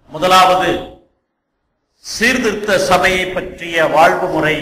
முதலாவது சீர்திருத்த சபையை பற்றிய வாழ்வு முறை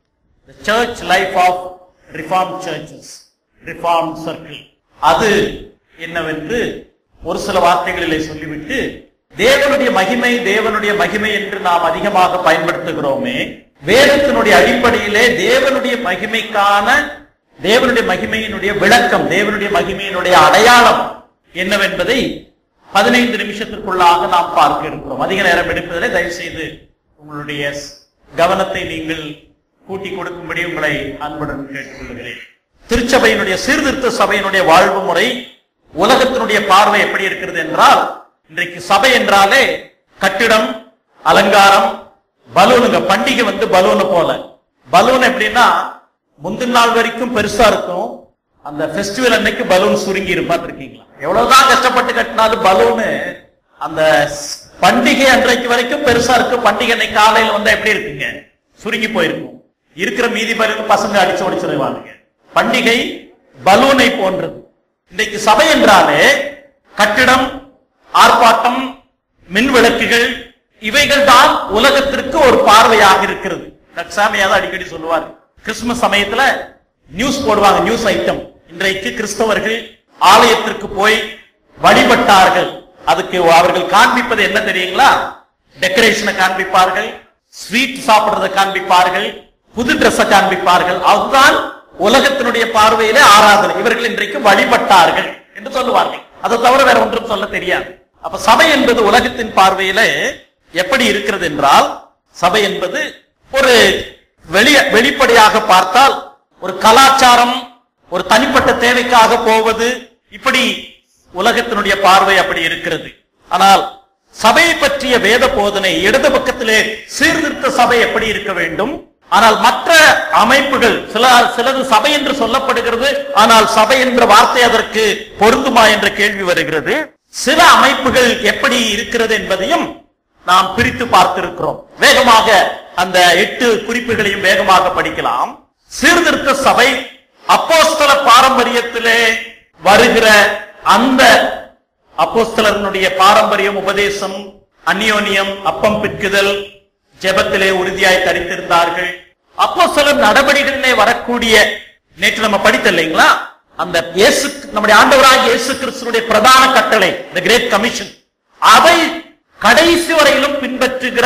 church life of reform churches reform circle அது என்னவென்று ஒரு சில வார்த்தைகளிலே சொல்லிவிட்டு தேவனுடைய மகிமை தேவனுடைய மகிமை என்று நாம் அதிகமாக பயன்படுத்துகிறோமே வேதத்தினுடைய அடிப்படையிலே தேவனுடைய மகிமைக்கான தேவனுடைய மகிமையினுடைய விளக்கம் தேவனுடைய மகிமையினுடைய அடையாளம் என்னவென்பதை பதினைந்து நிமிஷத்திற்குள்ளாக நாம் பார்க்க இருக்கிறோம் அதிக நேரம் எடுப்பதிலே தயவு செய்து உங்களுடைய கவனத்தை நீங்கள் கூட்டி கொடுக்கும்படி உங்களை அன்புடன் கேட்டுக்கொள்கிறேன் திருச்சபையினுடைய சீர்திருத்த சபையினுடைய வாழ்வு முறை உலகத்தினுடைய பார்வை எப்படி இருக்கிறது என்றால் இன்றைக்கு சபை என்றாலே கட்டிடம் அலங்காரம் பலூனுங்க பண்டிகை வந்து பலூனு போல பலூன் எப்படின்னா முந்தின நாள் வரைக்கும் பெருசா இருக்கும் அந்த ஃபெஸ்டிவல் அன்னைக்கு பலூன் சுருங்கி இருப்பான்னு இருக்கீங்களா எவ்வளவுதான் கஷ்டப்பட்டு கட்டினாலும் பலூனு அந்த ஸ்- பண்டிகை அன்றைக்கு வரைக்கும் பெருசா இருக்கு பண்டிகை அன்னைக்கு காலையில வந்தா எப்படி இருக்குங்க சுருங்கி போயிருக்கும் இருக்கிற மீதி பலூன் பசங்க அடிச்சு உடைச்சிருவாங்க பண்டிகை பலூனை போன்றது இன்றைக்கு சபை என்றாலே கட்டிடம் ஆர்ப்பாட்டம் மின் விளக்குகள் இவைகள் தான் உலகத்திற்கு ஒரு பார்வையாக இருக்கிறது சாமியாதான் அடிக்கடி சொல்லுவார் கிறிஸ்துமஸ் சமயத்துல நியூஸ் போடுவாங்க நியூஸ் ஐட்டம் இன்றைக்கு கிறிஸ்தவர்கள் ஆலயத்திற்கு போய் வழிபட்டார்கள் அதுக்கு அவர்கள் காண்பிப்பது என்ன தெரியுங்களா டெக்கரேஷனை காண்பிப்பார்கள் ஸ்வீட் சாப்பிடுறதை காண்பிப்பார்கள் புது ட்ரெஸ்ஸை காண்பிப்பார்கள் அதுதான் உலகத்தினுடைய பார்வையிலே ஆராதனை இவர்கள் இன்றைக்கு வழிபட்டார்கள் என்று சொல்லுவார்கள் அதை தவிர வேற ஒன்றும் சொல்ல தெரியாது அப்ப சபை என்பது உலகத்தின் பார்வையிலே எப்படி இருக்கிறது என்றால் சபை என்பது ஒரு வெளிய வெளிப்படையாக பார்த்தால் ஒரு கலாச்சாரம் ஒரு தனிப்பட்ட தேவைக்காக போவது இப்படி உலகத்தினுடைய பார்வை அப்படி இருக்கிறது ஆனால் சபையை பற்றிய வேத போதனை இடது பக்கத்திலே சீர்திருத்த சபை எப்படி இருக்க வேண்டும் ஆனால் மற்ற அமைப்புகள் சில சிலது சபை என்று சொல்லப்படுகிறது ஆனால் சபை என்ற வார்த்தை அதற்கு பொருந்துமா என்ற கேள்வி வருகிறது சில அமைப்புகள் எப்படி இருக்கிறது என்பதையும் நாம் பிரித்து பார்த்திருக்கிறோம் வேகமாக அந்த எட்டு குறிப்புகளையும் வேகமாக படிக்கலாம் சீர்திருத்த சபை அப்போஸ்தல பாரம்பரியத்திலே வருகிற அந்த அப்போஸ்தலர்களுடைய பாரம்பரியம் உபதேசம் அந்யோன்யம் அப்பம் பிற்குதல் ஜெபத்திலே உறுதியாய் தரித்திருந்தார்கள் அப்போஸ்தலர் நடவடிக்கைகளிலே வரக்கூடிய நேற்று நம்ம படித்த இல்லைங்களா அந்த இயேசு நம்முடைய ஆண்டவராக இயேசு கிறிஸ்துனுடைய பிரதான கட்டளை the கிரேட் கமிஷன் அதை கடைசி வரையிலும் பின்பற்றுகிற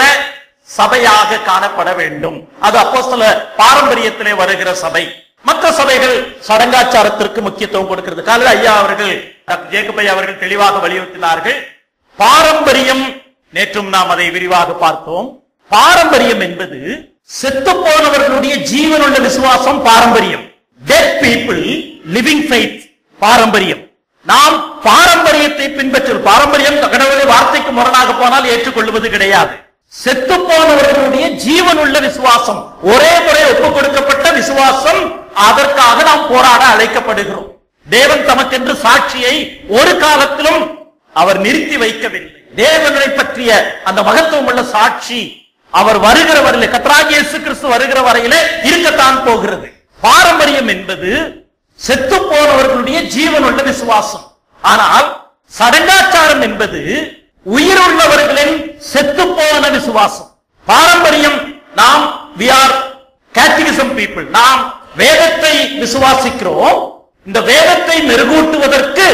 சபையாக காணப்பட வேண்டும் அது அப்போஸ்தல பாரம்பரியத்திலே வருகிற சபை மற்ற சபைகள் சடங்காச்சாரத்திற்கு முக்கியத்துவம் கொடுக்கிறது காலையில் ஐயா அவர்கள் டாக்டர் ஜேக்கப் ஐயா அவர்கள் தெளிவாக வலியுறுத்தினார்கள் பாரம்பரியம் நேற்றும் நாம் அதை விரிவாக பார்த்தோம் பாரம்பரியம் என்பது செத்து போனவர்களுடைய ஜீவனுள்ள விசுவாசம் பாரம்பரியம் டெட் பீப்புள் லிவிங் ஃபெய்த் பாரம்பரியம் நாம் பாரம்பரியத்தை பின்பற்று பாரம்பரியம் கடவுளுடைய வார்த்தைக்கு முரணாக போனால் ஏற்றுக்கொள்வது கிடையாது செத்து போனவர்களுடைய ஜீவனுள்ள விசுவாசம் ஒரே முறை ஒப்புக் கொடுக்கப்பட்ட விசுவாசம் அதற்காக நாம் போராட அழைக்கப்படுகிறோம் தேவன் தமக்கென்று சாட்சியை ஒரு காலத்திலும் அவர் நிறுத்தி வைக்கவில்லை தேவனை பற்றிய அந்த மகத்துவம் உள்ள சாட்சி அவர் வருகிற வரையிலே கத்ராகி இயேசு கிறிஸ்து வருகிற வரையிலே இருக்கத்தான் போகிறது பாரம்பரியம் என்பது செத்து போனவர்களுடைய ஜீவனுள்ள விசுவாசம் ஆனால் சடங்காச்சாரம் என்பது உயிருள்ளவர்களின் செத்து போன விசுவாசம் பாரம்பரியம் நாம் we are catechism people நாம் வேதத்தை விசுவாசிக்கிறோம் இந்த வேதத்தை மெருகூட்டுவதற்கு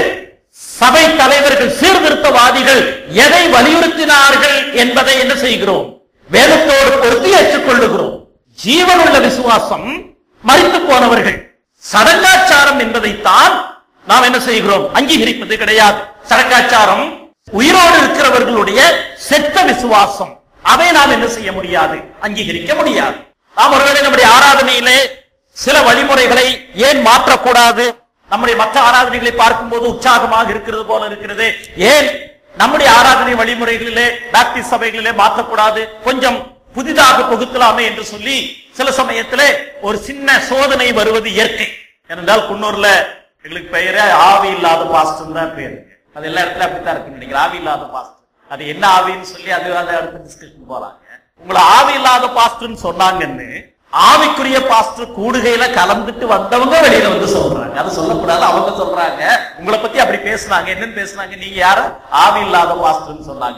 சபை தலைவர்கள் சீர்திருத்தவாதிகள் எதை வலியுறுத்தினார்கள் என்பதை என்ன செய்கிறோம் வேதத்தோடு பொருத்தி ஏற்றுக்கொள்ளுகிறோம் ஜீவனுள்ள விசுவாசம் மறித்து போனவர்கள் சடங்காச்சாரம் என்பதைத்தான் நாம் என்ன செய்கிறோம் அங்கீகரிப்பது கிடையாது சடங்காச்சாரம் உயிரோடு இருக்கிறவர்களுடைய செத்த விசுவாசம் அதை நாம் என்ன செய்ய முடியாது அங்கீகரிக்க முடியாது நாம் ஒருவேளை நம்முடைய ஆராதனையிலே சில வழிமுறைகளை ஏன் மாற்றக்கூடாது நம்முடைய மற்ற ஆராதனைகளை பார்க்கும்போது உற்சாகமாக இருக்கிறது போல இருக்கிறது ஏன் நம்முடைய ஆராதனை வழிமுறைகளிலே பாப்டிஸ்ட் சபைகளிலே மாற்றக்கூடாது கொஞ்சம் புதிதாக புகுத்தலாமே என்று சொல்லி சில சமயத்திலே ஒரு சின்ன சோதனை வருவது இயற்கை ஏனென்றால் குன்னூர்ல எங்களுக்கு பெயரே ஆவி இல்லாத பாஸ்டர் தான் பேரு அது எல்லா இடத்துல அப்படித்தான் இருக்கு நினைக்கிறேன் ஆவி இல்லாத பாஸ்டர் அது என்ன ஆவின்னு சொல்லி அது அதை அடுத்து டிஸ்கஷன் போறாங்க உங்களை ஆவி இல்லாத பாஸ்டர்னு சொன்னாங்கன்னு ஆவிக்குரிய பாஸ்டர் கூடுகையில கலந்துட்டு வந்தவங்க வெளியில வந்து சொல்றாங்க அது சொல்லக்கூடாது அவங்க சொல்றாங்க உங்களை பத்தி அப்படி பேசுனாங்க என்னன்னு பேசுனாங்க நீங்க யார ஆவி இல்லாத பாஸ்டர்னு சொன்னாங்க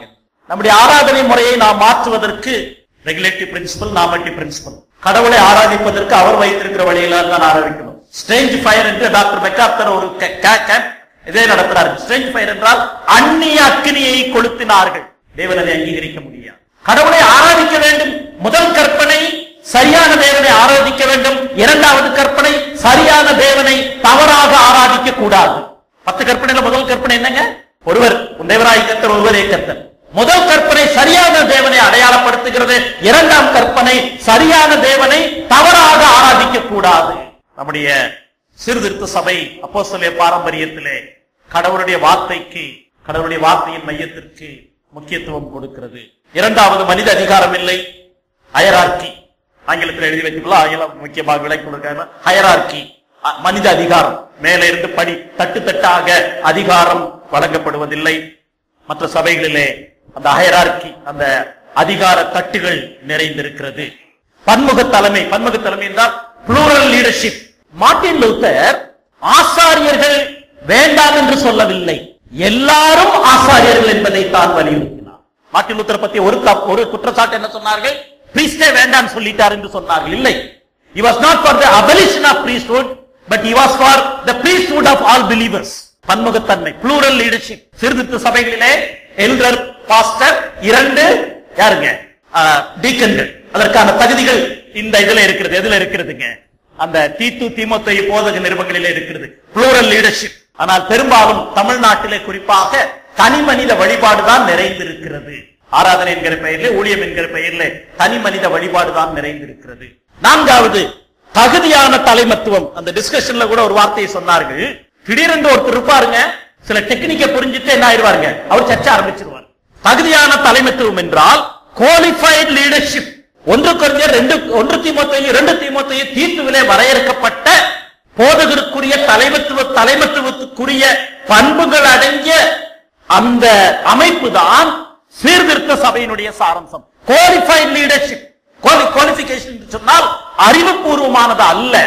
நம்முடைய ஆராதனை முறையை நாம் மாற்றுவதற்கு ரெகுலேட்டிவ் பிரின்சிபல் நாமட்டிவ் பிரின்சிபல் கடவுளை ஆராதிப்பதற்கு அவர் வைத்திருக்கிற வழியில தான் ஆராதிக்கணும் ஸ்ட்ரேஞ்ச் ஃபயர் என்று டாக்டர் மெக்கார்த்தர் ஒரு ca- ca- camp இதே நடத்துறாரு ஸ்ட்ரேஞ்ச் ஃபயர் என்றால் அந்நிய அக்கினியை கொளுத்தினார்கள் தேவன் அதை அங்கீகரிக்க முடியாது கடவுளை ஆராதிக்க வேண்டும் முதல் கற்பனை சரியான தேவனை ஆராதிக்க வேண்டும் இரண்டாவது கற்பனை சரியான தேவனை தவறாக ஆராதிக்க கூடாது பத்து கற்பனையில முதல் கற்பனை என்னங்க ஒருவர் உன் தேவராய் கர்த்தர் ஒருவரே கர்த்தர் முதல் கற்பனை சரியான தேவனை அடையாளப்படுத்துகிறது இரண்டாம் கற்பனை சரியான தேவனை தவறாக ஆராதிக்க கூடாது நம்முடைய சீர்திருத்த சபை அப்போஸ்தலர் பாரம்பரியத்திலே கடவுளுடைய வார்த்தைக்கு கடவுளுடைய வார்த்தையின் மையத்திற்கு முக்கியத்துவம் கொடுக்கிறது இரண்டாவது மனித அதிகாரம் இல்லை ஹயரார்கி ஆங்கிலத்தில் எழுதி வைத்துள்ள ஆங்கிலம் முக்கியமாக விளக்கி கொடுக்கிறாங்க ஹயரார்கி மனித அதிகாரம் மேலே இருந்து படி தட்டு தட்டாக அதிகாரம் வழங்கப்படுவதில்லை மற்ற சபைகளிலே அந்த ஹயரார்கி அந்த அதிகார தட்டுகள் நிறைந்திருக்கிறது பன்முக தலைமை பன்முக தலைமை என்றால் புளூரல் லீடர்ஷிப் மார்ட்டின் லூத்தர் ஆசாரியர்கள் வேண்டாம் என்று சொல்லவில்லை எல்லாரும் ஆசாரியர்கள் என்பதை தான் வலியுறுத்தினார் மார்ட்டின் லூத்தர் பத்தி ஒரு தப்- ஒரு குற்றச்சாட்டு என்ன சொன்னார்கள் பிரீஸ்டே வேண்டாம் சொல்லிட்டார் என்று சொன்னார்கள் இல்லை he was not for the abolition of priesthood but he was for the priesthood of all believers பன்முகத்தன்மை plural leadership சீர்திருத்த சபைகளிலே எல்டர் பாஸ்டர் இரண்டு யாருங்க டீக்கன்கள் அதற்கான தகுதிகள் இந்த இதுல இருக்கிறது எதுல இருக்கிறதுங்க அந்த தீத்து தீமோத்தை போதக நிறுவனங்களிலே இருக்கிறது plural leadership ஆனால் பெரும்பாலும் தமிழ்நாட்டிலே குறிப்பாக தனி மனித வழிபாடுதான் நிறைந்திருக்கிறது ஆராதனை என்கிற பெயரிலே ஊழியம் என்கிற பெயரிலே தனி மனித வழிபாடுதான் நிறைந்திருக்கிறது நான்காவது தகுதியான தலைமத்துவம் அந்த டிஸ்கஷன்ல கூட ஒரு வார்த்தையை சொன்னார்கள் திடீரென்று ஒருத்தர் இருப்பாருங்க சில டெக்னிக்கை புரிஞ்சுட்டு என்ன ஆயிடுவாருங்க அவர் சர்ச்சை ஆரம்பிச்சிருவார் தகுதியான தலைமைத்துவம் என்றால் குவாலிஃபைட் லீடர்ஷிப் ஒன்று குறைஞ்ச ரெண்டு ஒன்று தீமோத்தையும் இரண்டு தீமோத்தையும் தீர்த்துவிலே வரையறுக்கப்பட்ட போதகருக்குரிய தலைமத்துவ தலைமத்துவத்துக்குரிய பண்புகள் அடங்கிய அந்த அமைப்பு தான் சீர்திருத்த சபையினுடைய சாரம்சம் குவாலிஃபைட் லீடர்ஷிப் குவாலிபிகேஷன் என்று சொன்னால் அறிவுபூர்வமானது அல்ல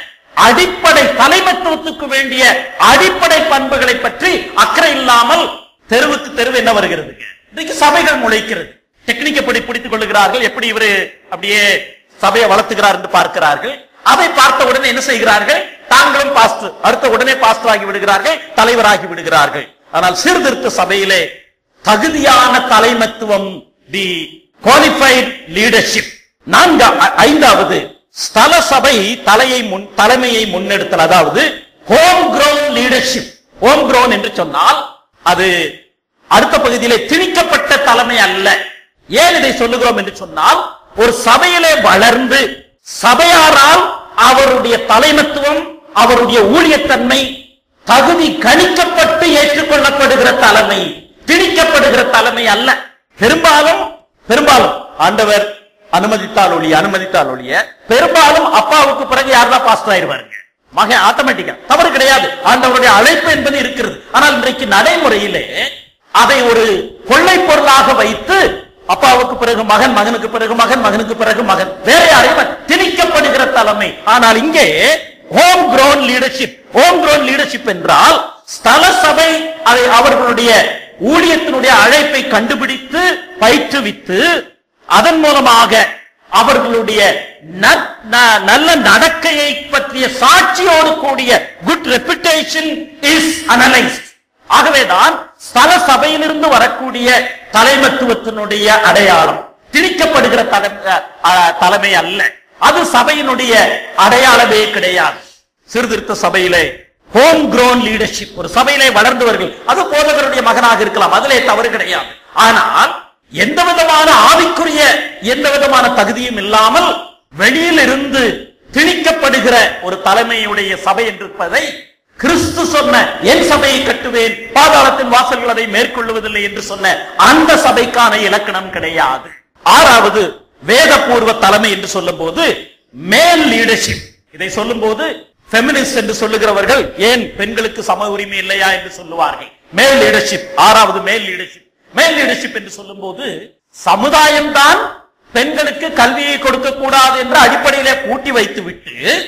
அடிப்படை தலைமத்துவத்துக்கு வேண்டிய அடிப்படை பண்புகளை பற்றி அக்கறை இல்லாமல் தெருவுக்கு தெருவு என்ன வருகிறதுங்க இன்னைக்கு சபைகள் முளைக்கிறது டெக்னிக் எப்படி பிடித்துக் கொள்ளுகிறார்கள் எப்படி இவரு அப்படியே சபையை வளர்த்துகிறார் என்று பார்க்கிறார்கள் அதை பார்த்த உடனே என்ன செய்கிறார்கள் தாங்களும் பாஸ்டர் அடுத்த உடனே பாஸ்டர் ஆகி விடுகிறார்கள் தலைவராகி விடுகிறார்கள் ஆனால் சீர்திருத்த சபையிலே தகுதியான தலைமத்துவம் தி குவாலிஃபைட் லீடர்ஷிப் நான்கா ஐ- ஐந்தாவது ஸ்தல சபை தலையை முன் தலைமையை முன்னெடுத்தல் அதாவது home grown leadership home grown என்று சொன்னால் அது அடுத்த பகுதியிலே திணிக்கப்பட்ட தலைமை அல்ல ஏன் இதை சொல்லுகிறோம் என்று சொன்னால் ஒரு சபையிலே வளர்ந்து சபையாரால் அவருடைய தலைமத்துவம் அவருடைய ஊழியத்தன்மை தகுதி கணிக்கப்பட்டு ஏற்றுக்கொள்ளப்படுகிற தலைமை திணிக்கப்படுகிற தலைமை அல்ல பெரும்பாலும் பெரும்பாலும் ஆண்டவர் அனுமதித்தால் ஒழிய அனுமதித்தால் ஒழிய பெரும்பாலும் அப்பாவுக்கு பிறகு யாரெல்லாம் பாஸ்டர் ஆயிருவாருங்க மகன் ஆட்டோமேட்டிக்கா தவறு கிடையாது ஆண்டவருடைய அழைப்பு என்பது இருக்கிறது ஆனால் இன்றைக்கு நடைமுறையிலே அதை ஒரு கொள்ளை பொருளாக வைத்து அப்பாவுக்கு பிறகு மகன் மகனுக்கு பிறகு மகன் மகனுக்கு பிறகு மகன் வேற யாரையும் அல்ல. திணிக்கப்படுகிற தலைமை ஆனால் இங்கே home grown leadership home grown leadership என்றால் ஸ்தல சபை அதை அவர்களுடைய ஊழியத்தினுடைய அழைப்பை கண்டுபிடித்து பயிற்றுவித்து அதன் மூலமாக அவர்களுடைய ந- ந- நல்ல நடக்கையை பற்றிய சாட்சியோடு கூடிய குட் ரெப்புடேஷன் இஸ் அனலைஸ்ட் ஆகவேதான் ஸ்தல சபையிலிருந்து வரக்கூடிய தலைமத்துவத்தினுடைய அடையாளம் திணிக்கப்படுகிற தலை- அஹ், தலைமை அல்ல அது சபையினுடைய அடையாளமே கிடையாது சீர்திருத்த சபையிலே ஹோம் grown லீடர்ஷிப் ஒரு சபையிலே வளர்ந்தவர்கள் அது போதகருடைய மகனாக இருக்கலாம் அதிலே தவறு கிடையாது ஆனால் எந்த விதமான ஆவிக்குரிய எந்த விதமான தகுதியும் இல்லாமல் வெளியில் இருந்து திணிக்கப்படுகிற ஒரு தலைமையுடைய சபை என்றிருப்பதை கிறிஸ்து சொன்ன என் சபையை கட்டுவேன் பாதாளத்தின் வாசல்கள் அதை மேற்கொள்வதில்லை என்று சொன்ன அந்த சபைக்கான இலக்கணம் கிடையாது ஆறாவது வேதபூர்வ தலைமை என்று சொல்லும் போது மேல் லீடர்ஷிப் இதை சொல்லும் போது பெமினிஸ்ட் என்று சொல்லுகிறவர்கள் ஏன் பெண்களுக்கு சம உரிமை இல்லையா என்று சொல்லுவார்கள் மேல் லீடர்ஷிப் ஆறாவது மேல் லீடர்ஷிப் மேல் லீடர்ஷிப் என்று சொல்லும் போது சமுதாயம் தான் பெண்களுக்கு கல்வியை கொடுக்க கூடாது என்ற அடிப்படையிலே பூட்டி வைத்து விட்டு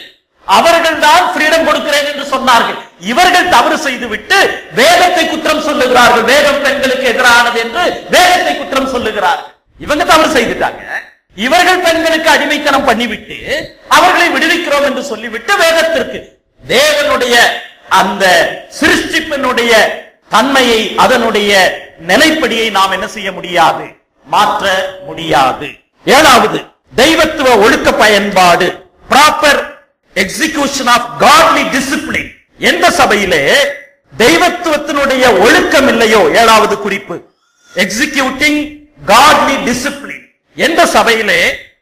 அவர்கள் தான் ஃப்ரீடம் கொடுக்கிறேன் என்று சொன்னார்கள் இவர்கள் தவறு செய்துவிட்டு வேதத்தை குற்றம் சொல்லுகிறார்கள் வேதம் பெண்களுக்கு எதிரானது என்று வேதத்தை குற்றம் சொல்லுகிறார்கள் இவங்க தவறு செய்துட்டாங்க இவர்கள் பெண்களுக்கு அடிமைத்தனம் பண்ணிவிட்டு அவர்களை விடுவிக்கிறோம் என்று சொல்லிவிட்டு வேதத்திற்கு தேவனுடைய அந்த சிருஷ்டிப்பினுடைய தன்மையை அதனுடைய நிலைப்படியை நாம் என்ன செய்ய முடியாது மாற்ற முடியாது ஏழாவது தெய்வத்துவ ஒழுக்க பயன்பாடு proper execution of godly discipline எந்த சபையிலே தெய்வத்துவத்தினுடைய ஒழுக்கம் இல்லையோ ஏழாவது குறிப்பு எக்ஸிகியூட்டிங் காட்லி டிசிப்ளின் எந்த சபையிலே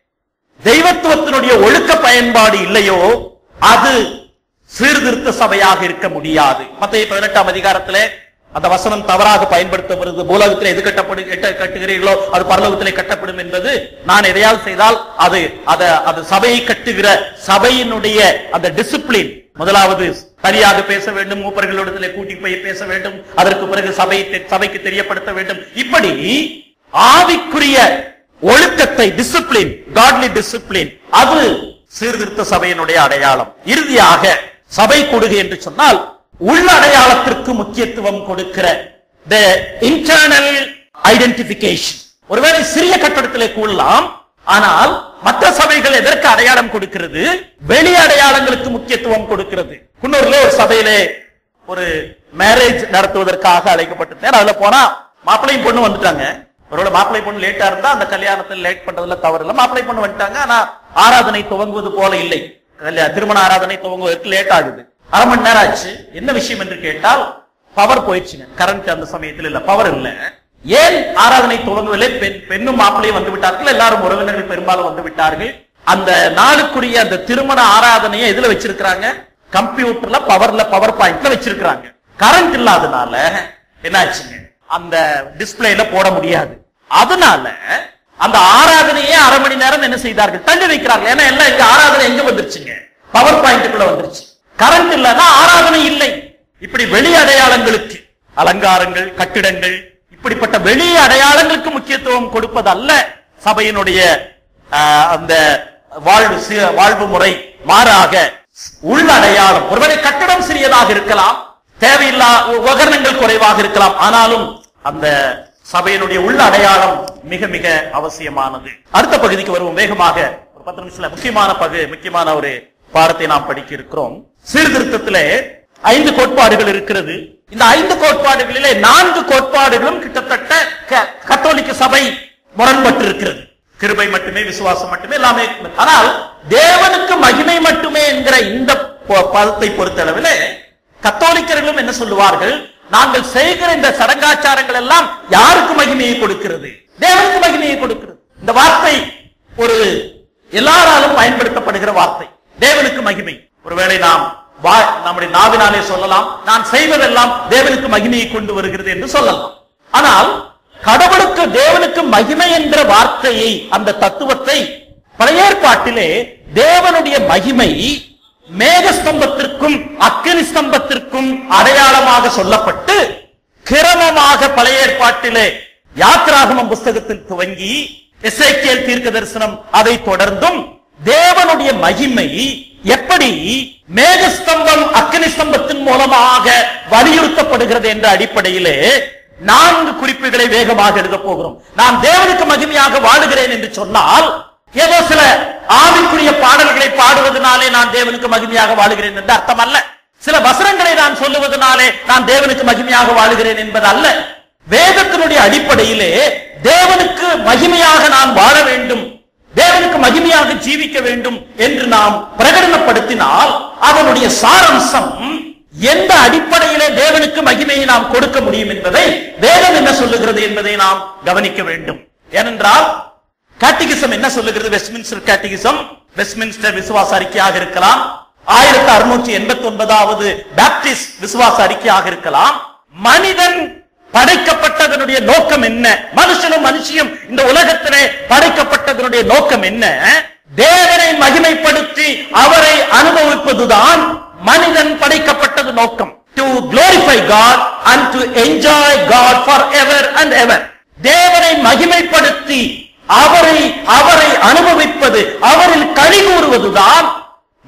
தெய்வத்துவத்தினுடைய ஒழுக்க பயன்பாடு இல்லையோ அது சீர்திருத்த சபையாக இருக்க முடியாது மத்திய பதினெட்டாம் அதிகாரத்திலே அந்த வசனம் தவறாக பயன்படுத்தப்படுது பூலகத்தில் எது கட்டப்படு எட்ட- கட்டுகிறீர்களோ அது பரலோகத்திலே கட்டப்படும் என்பது நான் எதையாவது செய்தால் அது அத அது சபையை கட்டுகிற சபையினுடைய அந்த டிசிப்ளின் முதலாவது சரியாக பேச வேண்டும் மூப்பர்களிடத்திலே கூட்டி போய் பேச வேண்டும் அதற்கு பிறகு சபை சபைக்கு தெரியப்படுத்த வேண்டும் இப்படி ஆவிக்குரிய ஒழுக்கத்தை டிசிப்ளின் காட்லி டிசிப்ளின் அது சீர்திருத்த சபையினுடைய அடையாளம் இறுதியாக சபை கொடுகை என்று சொன்னால் உள்ள அடையாளத்திற்கு முக்கியத்துவம் கொடுக்கிற the internal identification ஒருவேளை சிறிய கட்டடத்திலே கூடலாம் ஆனால் மற்ற சபைகள் எதற்கு அடையாளம் கொடுக்கிறது வெளி அடையாளங்களுக்கு முக்கியத்துவம் கொடுக்கிறது குன்னூர்ல ஒரு சபையிலே ஒரு மேரேஜ் நடத்துவதற்காக அழைக்கப்பட்டிருந்தேன் அதுல போனா மாப்பிள்ளையும் பொண்ணு வந்துட்டாங்க ஒருவேளை மாப்பிள்ளை பொண்ணு லேட்டா இருந்தா அந்த கல்யாணத்தில் லேட் பண்றதுல தவறு இல்லை மாப்பிள்ளை பொண்ணு வந்துட்டாங்க ஆனா ஆராதனை துவங்குவது போல இல்லை கல்யா- திருமண ஆராதனை துவங்குவதற்கு லேட் ஆகுது அரை மணி நேரம் ஆச்சு என்ன விஷயம் என்று கேட்டால் பவர் போயிடுச்சுங்க கரண்ட் அந்த சமயத்தில் இல்ல பவர் இல்ல ஏன் ஆராதனை துவங்கவில்லை பெண் பெண்ணும் மாப்பிள்ளையும் வந்து விட்டார்கள் எல்லாரும் உறவினர்கள் பெரும்பாலும் வந்து விட்டார்கள் அந்த நாளுக்குரிய அந்த திருமண ஆராதனையை எதுல வச்சிருக்கிறாங்க கம்ப்யூட்டர்ல பவர்ல பவர் பாயிண்ட்ல வச்சிருக்கிறாங்க கரண்ட் இல்லாதனால என்னாச்சுங்க அந்த டிஸ்பிளேல போட முடியாது அதனால அந்த ஆராதனையே அரை மணி நேரம் என்ன செய்தார்கள் தள்ளி வைக்கிறார்கள் ஏன்னா எல்லாம் எங்க ஆராதனை எங்க வந்துருச்சுங்க பவர் பாயிண்ட்டுக்குள்ள வந்துருச்சு கரண்ட் இல்லைன்னா ஆராதனை இல்லை இப்படி வெளி அடையாளங்களுக்கு அலங்காரங்கள் கட்டிடங்கள் இப்படிப்பட்ட வெளி அடையாளங்களுக்கு முக்கியத்துவம் கொடுப்பது அல்ல சபையினுடைய ஆஹ், அந்த வாழ்வு சி- வாழ்வு முறை மாறாக உள்ள அடையாளம் ஒருவேளை கட்டடம் சிறியதாக இருக்கலாம் தேவையில்லா உபகரணங்கள் குறைவாக இருக்கலாம் ஆனாலும் அந்த சபையினுடைய உள்ள அடையாளம் மிக மிக அவசியமானது அடுத்த பகுதிக்கு வருவோம் வேகமாக ஒரு பத்து நிமிஷத்துல முக்கியமான பகு முக்கியமான ஒரு பாடத்தை நாம் படிக்க இருக்கிறோம் சீர்திருத்தத்திலே ஐந்து கோட்பாடுகள் இருக்கிறது இந்த ஐந்து கோட்பாடுகளிலே நான்கு கோட்பாடுகளும் கிட்டத்தட்ட க- கத்தோலிக்க சபை முரண்பட்டு இருக்கிறது கிருபை மட்டுமே விசுவாசம் மட்டுமே எல்லாமே ஆனால் தேவனுக்கு மகிமை மட்டுமே என்கிற இந்த ப- பதத்தை பொறுத்தளவிலே கத்தோலிக்கர்களும் என்ன சொல்லுவார்கள் நாங்கள் செய்கிற இந்த சடங்காச்சாரங்கள் எல்லாம் யாருக்கு மகிமையை கொடுக்கிறது தேவனுக்கு மகிமையை கொடுக்கிறது இந்த வார்த்தை ஒரு எல்லாராலும் பயன்படுத்தப்படுகிற வார்த்தை தேவனுக்கு மகிமை ஒருவேளை நாம் வா- நம்முடைய நாவினாலே சொல்லலாம் நான் செய்வதெல்லாம் தேவனுக்கு மகிமையை கொண்டு வருகிறது என்று சொல்லலாம் ஆனால் கடவுளுக்கு தேவனுக்கு மகிமை என்ற வார்த்தையை அந்த தத்துவத்தை பழைய ஏற்பாட்டிலே தேவனுடைய மகிமை மேகஸ்தம்பத்திற்கும் அக்கினி ஸ்தம்பத்திற்கும் அடையாளமாக சொல்லப்பட்டு கிரமமாக பழைய ஏற்பாட்டிலே யாத்ராகமம் புஸ்தகத்தில் துவங்கி எசேக்கியேல் தீர்க்க தரிசனம் அதை தொடர்ந்தும் தேவனுடைய மகிமை எப்படி மேகஸ்தம்பம் அக்கினி ஸ்தம்பத்தின் மூலமாக வலியுறுத்தப்படுகிறது என்ற அடிப்படையிலே நான்கு குறிப்புகளை வேகமாக எழுதப் போகிறோம் நான் தேவனுக்கு மகிமையாக வாழுகிறேன் என்று சொன்னால் ஏதோ சில ஆவிக்குரிய பாடல்களை பாடுவதனாலே நான் தேவனுக்கு மகிமையாக வாழுகிறேன் என்று அர்த்தம் அல்ல சில வசனங்களை நான் சொல்லுவதனாலே நான் தேவனுக்கு மகிமையாக வாழுகிறேன் என்பது அல்ல வேதத்தினுடைய அடிப்படையிலே தேவனுக்கு மகிமையாக நான் வாழ வேண்டும் தேவனுக்கு மகிமையாக ஜீவிக்க வேண்டும் என்று நாம் பிரகடனப்படுத்தினால் அதனுடைய சாரம்சம் எந்த அடிப்படையிலே தேவனுக்கு மகிமையை நாம் கொடுக்க முடியும் என்பதை வேதம் என்ன சொல்லுகிறது என்பதை நாம் கவனிக்க வேண்டும் ஏனென்றால் கேட்டிகிசம் என்ன சொல்லுகிறது வெஸ்ட்மின்ஸ்டர் கேட்டிகிசம் வெஸ்ட்மின்ஸ்டர் விசுவாச அறிக்கையாக இருக்கலாம் ஆயிரத்தி அறுநூற்றி எண்பத்தி ஒன்பதாவது பேப்டிஸ்ட் விசுவாச அறிக்கையாக இருக்கலாம் மனிதன் படைக்கப்பட்டதனுடைய நோக்கம் என்ன மனுஷனும் மனுஷியும் இந்த உலகத்திலே படைக்கப்பட்டதனுடைய நோக்கம் என்ன தேவனை மகிமைப்படுத்தி அவரை அனுபவிப்பதுதான் மனிதன் படைக்கப்பட்டது நோக்கம் to glorify God and to enjoy God forever and ever தேவனை மகிமைப்படுத்தி அவரை அவரை அனுபவிப்பது அவரில் களி கூறுவதுதான்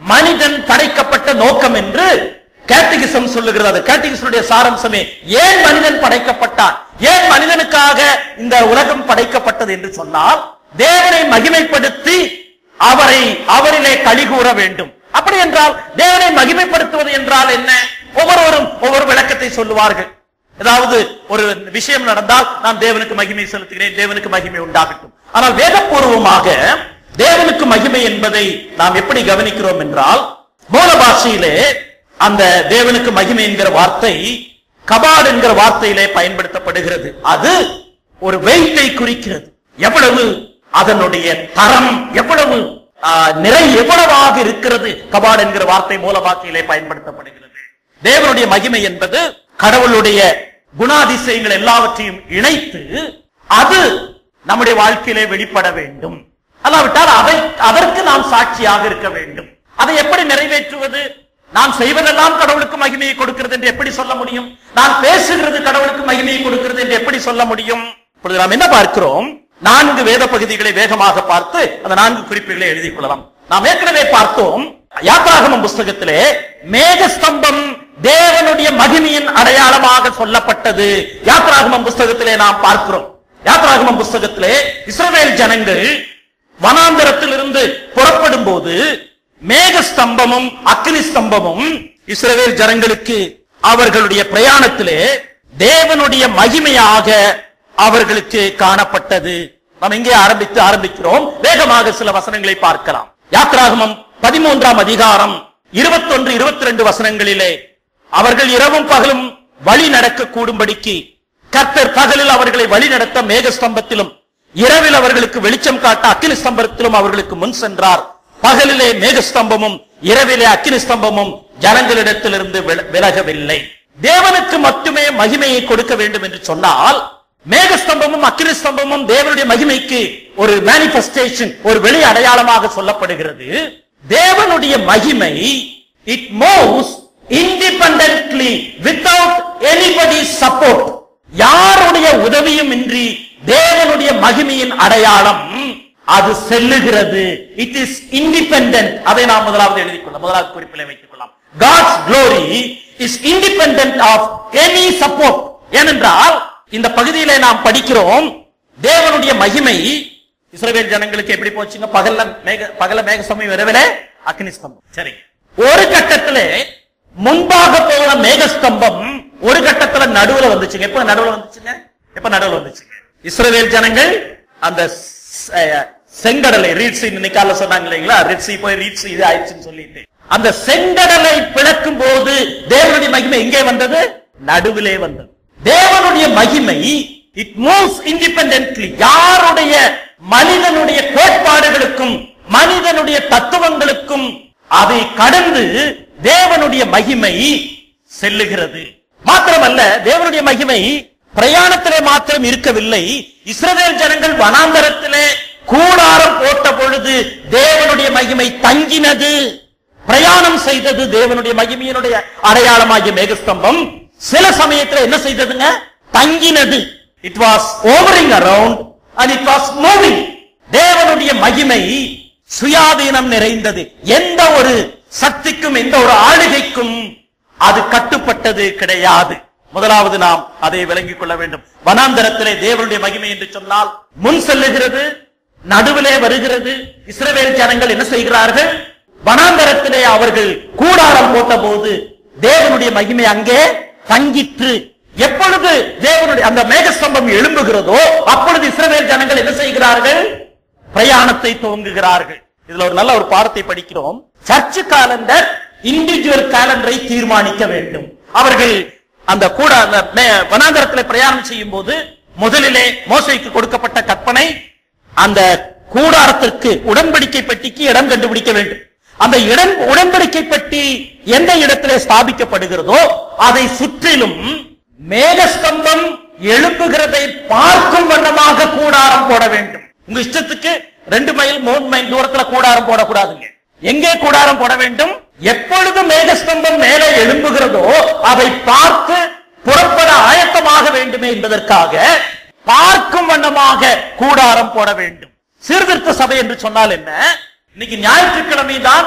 மனிதன் படைக்கப்பட்ட நோக்கம் என்று கேட்டகிசம் சொல்லுகிறது அது கேட்டகிசனுடைய சாரம்சமே ஏன் மனிதன் படைக்கப்பட்டான் ஏன் மனிதனுக்காக இந்த உலகம் படைக்கப்பட்டது என்று சொன்னால் தேவனை மகிமைப்படுத்தி அவரை அவரிலே களி கூற வேண்டும் அப்படி என்றால் தேவனை மகிமைப்படுத்துவது என்றால் என்ன ஒவ்வொருவரும் ஒவ்வொரு விளக்கத்தை சொல்லுவார்கள் ஏதாவது ஒரு விஷயம் நடந்தால் நான் தேவனுக்கு மகிமை செலுத்துகிறேன் தேவனுக்கு மகிமை உண்டாகட்டும் ஆனால் வேதபூர்வமாக தேவனுக்கு மகிமை என்பதை நாம் எப்படி கவனிக்கிறோம் என்றால் மூல பாஷையிலே அந்த தேவனுக்கு மகிமை என்கிற வார்த்தை கபாட் என்கிற வார்த்தையிலே பயன்படுத்தப்படுகிறது அது ஒரு வெயிட்டை குறிக்கிறது எவ்வளவு அதனுடைய தரம் எவ்வளவு ஆ, நிறை எவ்வளவாக இருக்கிறது கபாட் என்கிற வார்த்தை மூல வார்த்தையிலே பயன்படுத்தப்படுகிறது தேவனுடைய மகிமை என்பது கடவுளுடைய குணாதிசயங்கள் எல்லாவற்றையும் இணைத்து அது நம்முடைய வாழ்க்கையிலே வெளிப்பட வேண்டும் அல்லாவிட்டால் அதை அதற்கு நாம் சாட்சியாக இருக்க வேண்டும் அதை எப்படி நிறைவேற்றுவது நான் செய்வதெல்லாம் கடவுளுக்கு மகிமையை கொடுக்கிறது என்று எப்படி சொல்ல முடியும் நான் பேசுகிறது கடவுளுக்கு மகிமையை கொடுக்கிறது என்று எப்படி சொல்ல முடியும் இப்பொழுது நாம் என்ன பார்க்கிறோம் நான்கு வேத பகுதிகளை வேகமாக பார்த்து அந்த நான்கு குறிப்புகளை எழுதிக் கொள்ளலாம் நாம் ஏற்கனவே பார்த்தோம் யாத்ராகமம் புஸ்தகத்திலே மேகஸ்தம்பம் தேவனுடைய மகிமையின் அடையாளமாக சொல்லப்பட்டது யாத்ராகமம் புஸ்தகத்திலே நாம் பார்க்கிறோம் யாத்ராகமம் புஸ்தகத்திலே இஸ்ரவேல் ஜனங்கள் வனாந்தரத்திலிருந்து புறப்படும் போது மேகஸ்தம்பமும் அக்னி ஸ்தம்பமும் இஸ்ரவேல் ஜனங்களுக்கு அவர்களுடைய பிரயாணத்திலே தேவனுடைய மகிமையாக அவர்களுக்கு காணப்பட்டது நாம் இங்கே ஆரம்பித்து ஆரம்பிக்கிறோம் வேகமாக சில வசனங்களை பார்க்கலாம் யாத்ராகமம் பதிமூன்றாம் அதிகாரம் இருபத்தொன்று இருபத்தி ரெண்டு வசனங்களிலே அவர்கள் இரவும் பகலும் வழி நடக்க கூடும்படிக்கு கர்த்தர் பகலில் அவர்களை வழி நடத்த மேகஸ்தம்பத்திலும் இரவில் அவர்களுக்கு வெளிச்சம் காட்ட அக்கினி ஸ்தம்பத்திலும் அவர்களுக்கு முன் சென்றார் பகலிலே மேகஸ்தம்பமும் இரவிலே அக்கினி ஸ்தம்பமும் ஜனங்களிடத்திலிருந்து வில- விலகவில்லை தேவனுக்கு மட்டுமே மகிமையை கொடுக்க வேண்டும் என்று சொன்னால் மேகஸ்தம்பமும் அக்கினி ஸ்தம்பமும் தேவனுடைய மகிமைக்கு ஒரு மேனிபெஸ்டேஷன் ஒரு வெளி அடையாளமாக சொல்லப்படுகிறது தேவனுடைய மகிமை it moves independently without anybody support யாருடைய உதவியும் இன்றி தேவனுடைய மகிமையின் அடையாளம் அது செல்லுகிறது இட் இஸ் இண்டிபெண்டன்ட் அதை நாம் முதலாவது எழுதிக் கொள்ள முதலாவது குறிப்பில் வைத்துக் கொள்ளலாம் God's glory is independent of any support ஏனென்றால் இந்த பகுதியிலே நாம் படிக்கிறோம் தேவனுடைய மகிமை இஸ்ரவேல் ஜனங்களுக்கு எப்படி போச்சுங்க பகல்ல மேக பகல மேக சமயம் இரவிலே அக்னி ஸ்தம்பம் சரி ஒரு கட்டத்திலே முன்பாக போன மேகஸ்தம்பம் ஒரு கட்டத்துல நடுவுல வந்துச்சுங்க எப்ப நடுவுல வந்துச்சுங்க எப்ப நடுவுல வந்துச்சுங்க இஸ்ரவேல் ஜனங்கள் அந்த ஸ்- அஹ், செங்கடலை ரீட்சி இன்னைக்கால சொன்னாங்க இல்லைங்களா ரிட்சி போய் ரீட்சி இது ஆயிடுச்சுன்னு சொல்லிட்டு அந்த செங்கடலை பிளக்கும் போது தேவனுடைய மகிமை எங்கே வந்தது நடுவிலே வந்தது தேவனுடைய மகிமை இட் மூவ்ஸ் இண்டிபெண்டன்ட்லி யாருடைய மனிதனுடைய கோட்பாடுகளுக்கும் மனிதனுடைய தத்துவங்களுக்கும் அதை கடந்து தேவனுடைய மகிமை செல்லுகிறது மாத்திரமல்ல தேவனுடைய மகிமை பிரயாணத்திலே மாத்திரம் இருக்கவில்லை இஸ்ரவேல் ஜனங்கள் வனாந்தரத்திலே கூடாரம் போட்ட பொழுது தேவனுடைய மகிமை தங்கினது பிரயாணம் செய்தது தேவனுடைய மகிமையினுடைய அடையாளமாகிய மேகஸ்தம்பம் சில சமயத்துல என்ன செய்ததுங்க தங்கினது it was hovering around and it was moving தேவனுடைய மகிமை சுயாதீனம் நிறைந்தது எந்த ஒரு சக்திக்கும் எந்த ஒரு ஆளுகைக்கும் அது கட்டுப்பட்டது கிடையாது முதலாவது நாம் அதை விளங்கிக் கொள்ள வேண்டும் வனாந்தரத்திலே தேவனுடைய மகிமை என்று சொன்னால் முன் செல்லுகிறது நடுவிலே வருகிறது இஸ்ரவேல் ஜனங்கள் என்ன செய்கிறார்கள் வனாந்தரத்திலே அவர்கள் கூடாரம் போட்டபோது தேவனுடைய மகிமை அங்கே தங்கிற்று எப்பொழுது தேவனுடைய அந்த மேகஸ்தம்பம் எழும்புகிறதோ அப்பொழுது இஸ்ரவேல் ஜனங்கள் என்ன செய்கிறார்கள் பிரயாணத்தை துவங்குகிறார்கள் இதுல ஒரு நல்ல ஒரு பாடத்தை படிக்கிறோம் சர்ச் காலண்டர் இண்டிவிஜுவல் காலண்டரை தீர்மானிக்க வேண்டும் அவர்கள் அந்த கூட அந்த மே- வனாந்தரத்தில் பிரயாணம் செய்யும் போது முதலிலே மோசைக்கு கொடுக்கப்பட்ட கற்பனை அந்த கூடாரத்திற்கு உடன்படிக்கை பெட்டிக்கு இடம் கண்டுபிடிக்க வேண்டும் அந்த இடம் உடன்படிக்கை பெட்டி எந்த இடத்திலே ஸ்தாபிக்கப்படுகிறதோ அதை சுற்றிலும் மேகஸ்தம்பம் எழுப்புகிறதை பார்க்கும் வண்ணமாக கூடாரம் போட வேண்டும் உங்க இஷ்டத்துக்கு ரெண்டு மைல் மூணு மைல் தூரத்துல கூடாரம் போடக்கூடாதுங்க எங்கே கூடாரம் போட வேண்டும் எப்பொழுது மேகஸ்தம்பம் மேலே எழும்புகிறதோ அதை பார்த்து புறப்பட ஆயத்தமாக வேண்டுமே என்பதற்காக பார்க்கும் வண்ணமாக கூடாரம் போட வேண்டும் சீர்திருத்த சபை என்று சொன்னால் என்ன இன்னைக்கு ஞாயிற்றுக்கிழமை தான்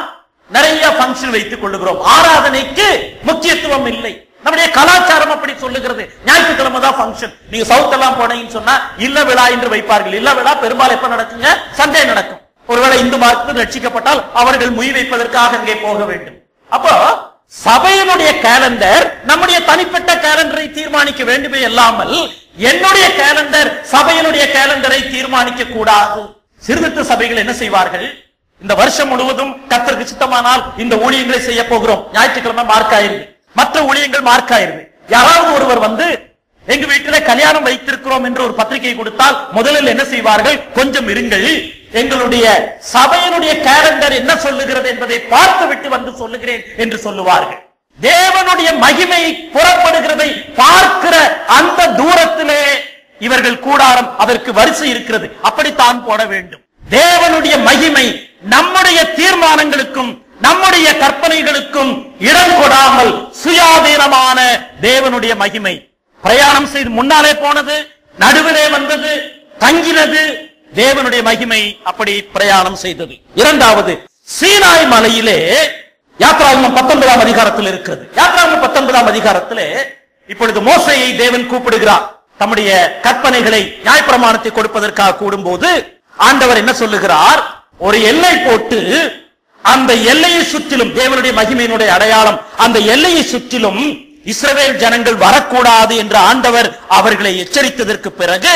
நிறைய ஃபங்க்ஷன் வைத்துக் கொள்ளுகிறோம் ஆராதனைக்கு முக்கியத்துவம் இல்லை நம்முடைய கலாச்சாரம் அப்படி சொல்லுகிறது ஞாயிற்றுக்கிழமை தான் ஃபங்க்ஷன் நீங்க சவுத் எல்லாம் போனீங்கன்னு சொன்னா இல்ல விழா என்று வைப்பார்கள் இல்ல விழா பெரும்பாலும் எப்ப நடக்குங்க சண்டே நடக்கும் ஒருவேளை இந்து மதத்தில் ரட்சிக்கப்பட்டால் அவர்கள் முய் வைப்பதற்காக அங்கே போக வேண்டும் அப்போ சபையினுடைய கேலண்டர் நம்முடைய தனிப்பட்ட கேலண்டரை தீர்மானிக்க வேண்டுமே இல்லாமல் என்னுடைய கேலண்டர் சபையினுடைய கேலண்டரை தீர்மானிக்க கூடாது சிறுதிட்ட சபைகள் என்ன செய்வார்கள் இந்த வருஷம் முழுவதும் கத்தருக்கு சித்தமானால் இந்த ஊழியங்களை செய்ய போகிறோம் ஞாயிற்றுக்கிழமை மார்க் ஆயிருது மற்ற ஊழியங்கள் மார்க் ஆயிருது யாராவது ஒருவர் வந்து எங்க வீட்டில கல்யாணம் வைத்திருக்கிறோம் என்று ஒரு பத்திரிகை கொடுத்தால் முதலில் என்ன செய்வார்கள் கொஞ்சம் இருங்கள் எங்களுடைய சபையினுடைய கேலண்டர் என்ன சொல்லுகிறது என்பதை பார்த்து விட்டு வந்து சொல்லுகிறேன் என்று சொல்லுவார்கள் தேவனுடைய மகிமை புறப்படுகிறதை பார்க்கிற அந்த தூரத்திலே இவர்கள் கூடாரம் அதற்கு வரிசை இருக்கிறது அப்படித்தான் போட வேண்டும் தேவனுடைய மகிமை நம்முடைய தீர்மானங்களுக்கும் நம்முடைய கற்பனைகளுக்கும் இடம் கொடாமல் சுயாதீனமான தேவனுடைய மகிமை பிரயாணம் செய்து முன்னாலே போனது நடுவிலே வந்தது தங்கினது தேவனுடைய மகிமை அப்படி பிரயாணம் செய்தது இரண்டாவது சீனாய் மலையிலே யாத்ராகமம் பத்தொன்பதாம் அதிகாரத்தில் இருக்கிறது யாத்ராகமம் பத்தொன்பதாம் அதிகாரத்திலே இப்பொழுது மோசையை தேவன் கூப்பிடுகிறார் தம்முடைய கற்பனைகளை நியாயப்பிரமாணத்தை கொடுப்பதற்காக கூடும்போது ஆண்டவர் என்ன சொல்லுகிறார் ஒரு எல்லை போட்டு அந்த எல்லையை சுற்றிலும் தேவனுடைய மகிமையினுடைய அடையாளம் அந்த எல்லையை சுற்றிலும் இஸ்ரவேல் ஜனங்கள் வரக்கூடாது என்று ஆண்டவர் அவர்களை எச்சரித்ததற்கு பிறகு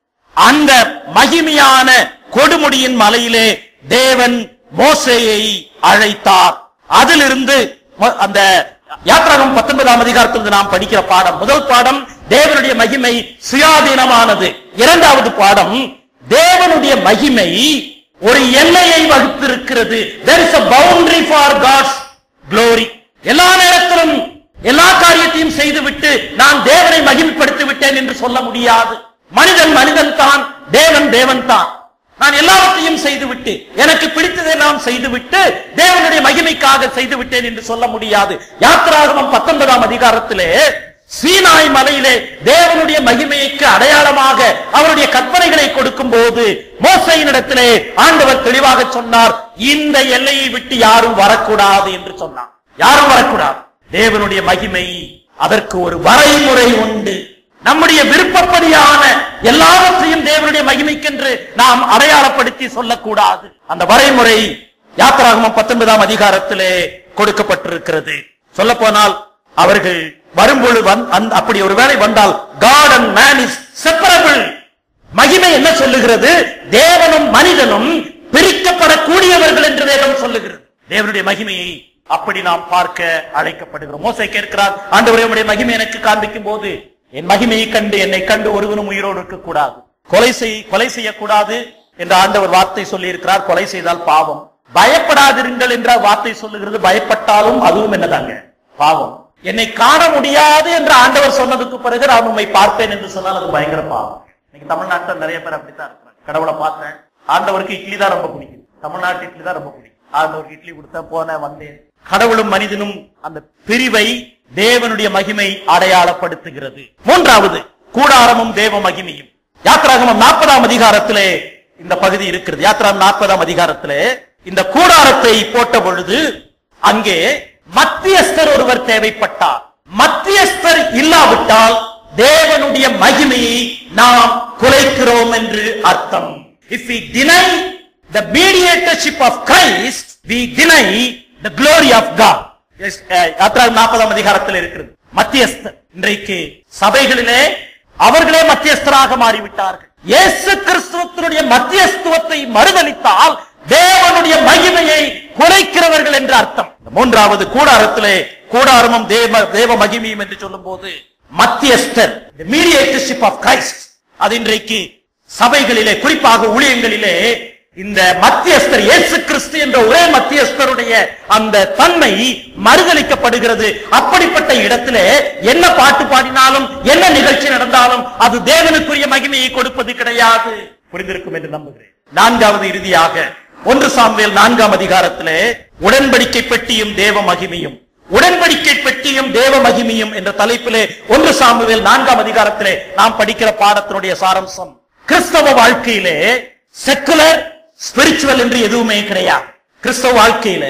அந்த மகிமையான கொடுமுடியின் மலையிலே தேவன் மோசேயை அழைத்தார் அதிலிருந்து ம- அந்த யாத்ராகம் பத்தொன்பதாம் அதிகாரத்திலிருந்து நாம் படிக்கிற பாடம் முதல் பாடம் தேவனுடைய மகிமை சுயாதீனமானது இரண்டாவது பாடம் தேவனுடைய மகிமை ஒரு எல்லையை வகுத்திருக்கிறது there is a boundary for God's glory எல்லா நேரத்திலும் எல்லா காரியத்தையும் செய்துவிட்டு நான் தேவனை மகிமைப்படுத்தி விட்டேன் என்று சொல்ல முடியாது மனிதன் மனிதன் தான் தேவன் தேவன் தான் நான் எல்லாவற்றையும் செய்துவிட்டு எனக்கு பிடித்ததெல்லாம் செய்துவிட்டு தேவனுடைய மகிமைக்காக செய்து விட்டேன் என்று சொல்ல முடியாது யாத்திராகமம் பத்தொன்பதாம் அதிகாரத்திலே சீனாய் மலையிலே தேவனுடைய மகிமைக்கு அடையாளமாக அவருடைய கற்பனைகளை கொடுக்கும் போது மோசையினிடத்திலே ஆண்டவர் தெளிவாக சொன்னார் இந்த எல்லையை விட்டு யாரும் வரக்கூடாது என்று சொன்னார் யாரும் வரக்கூடாது தேவனுடைய மகிமை அதற்கு ஒரு வரைமுறை உண்டு நம்முடைய விருப்பப்படியான எல்லாவற்றையும் தேவனுடைய மகிமைக்கென்று நாம் அடையாளப்படுத்தி சொல்லக்கூடாது அந்த வரைமுறை யாத்திராகமம் பத்தொன்பதாம் அதிகாரத்திலே கொடுக்கப்பட்டிருக்கிறது சொல்ல போனால் அவர்கள் வரும்பொழுது வந்- அந்த- அப்படி ஒரு வேளை வந்தால் God and man is separable மகிமை என்ன சொல்லுகிறது தேவனும் மனிதனும் பிரிக்கப்படக்கூடியவர்கள் என்று வேதம் சொல்லுகிறது தேவனுடைய மகிமையை அப்படி நாம் பார்க்க அழைக்கப்படுகிறோம் மோசை கேட்கிறார் ஆண்டவரே உம்முடைய மகிமை எனக்கு காண்பிக்கும் போது என் மகிமையை கண்டு என்னை கண்டு ஒருவனும் உயிரோடு இருக்கக்கூடாது கொலை செய் கொலை செய்யக்கூடாது என்ற ஆண்டவர் வார்த்தை சொல்லி இருக்கிறார் கொலை செய்தால் பாவம் பயப்படாதிருங்கள் என்ற வார்த்தை சொல்லுகிறது பயப்பட்டாலும் அதுவும் என்னதாங்க பாவம் என்னை காண முடியாது என்று ஆண்டவர் சொன்னதுக்கு பிறகு நான் உண்மை பார்ப்பேன் என்று சொன்னால் அது பயங்கர பாவம் இன்னைக்கு தமிழ்நாட்டுல நிறைய பேர் அப்படித்தான் இருக்கிறாங்க கடவுளை பார்த்தேன் ஆண்டவருக்கு இட்லி தான் ரொம்ப பிடிக்கும் தமிழ்நாட்டு இட்லி தான் ரொம்ப பிடிக்கும் ஆண்டவருக்கு இட்லி கொடுத்தேன் போனேன் வந்தேன் கடவுளும் மனிதனும் அந்த பிரிவை தேவனுடைய மகிமை அடையாளப்படுத்துகிறது மூன்றாவது கூடாரமும் தேவ மகிமையும் யாத்ராகமம் நாற்பதாம் அதிகாரத்திலே இந்த பகுதி இருக்கிறது யாத்ராகம் நாற்பதாம் அதிகாரத்திலே இந்த கூடாரத்தை போட்ட பொழுது அங்கே மத்தியஸ்தர் ஒருவர் தேவைப்பட்டார் மத்தியஸ்தர் இல்லாவிட்டால் தேவனுடைய மகிமையை நாம் குலைக்கிறோம் என்று அர்த்தம் if we deny the mediatorship of Christ we deny the glory of God Yes, அஹ், யாத்திராகம் நாற்பதாம் அதிகாரத்தில் இருக்கிறது மத்தியஸ்தர் இன்றைக்கு சபைகளிலே அவர்களே மத்தியஸ்தராக மாறிவிட்டார்கள் இயேசு கிறிஸ்துவத்தினுடைய மத்தியஸ்துவத்தை மறுதளித்தால் தேவனுடைய மகிமையை குறைக்கிறவர்கள் என்று அர்த்தம் இந்த மூன்றாவது கூடாரத்திலே கூடாரமும் தேவ தேவ மகிமையும் என்று சொல்லும் போது மத்தியஸ்தர் மீடியேட்டர்ஷிப் ஆஃப் கிரைஸ்ட் அது இன்றைக்கு சபைகளிலே குறிப்பாக ஊழியங்களிலே இந்த மத்தியஸ்தர் இயேசு கிறிஸ்து என்ற ஒரே மத்தியஸ்தருடைய அந்த தன்மை மறுதளிக்கப்படுகிறது அப்படிப்பட்ட இடத்திலே என்ன பாட்டு பாடினாலும் என்ன நிகழ்ச்சி நடந்தாலும் அது தேவனுக்குரிய மகிமையை கொடுப்பது கிடையாது புரிந்திருக்கும் என்று நம்புகிறேன் நான்காவது இறுதியாக ஒன்று சாமுவேல் நான்காம் அதிகாரத்திலே உடன்படிக்கை பெட்டியும் தேவ மகிமையும் உடன்படிக்கை பெட்டியும் தேவ மகிமையும் என்ற தலைப்பிலே ஒன்று சாமுவேல் நான்காம் அதிகாரத்திலே நாம் படிக்கிற பாடத்தினுடைய சாரம்சம் கிறிஸ்தவ வாழ்க்கையிலே செக்குலர் ஸ்பிரிச்சுவல் என்று எதுவுமே கிடையாது கிறிஸ்தவ வாழ்க்கையில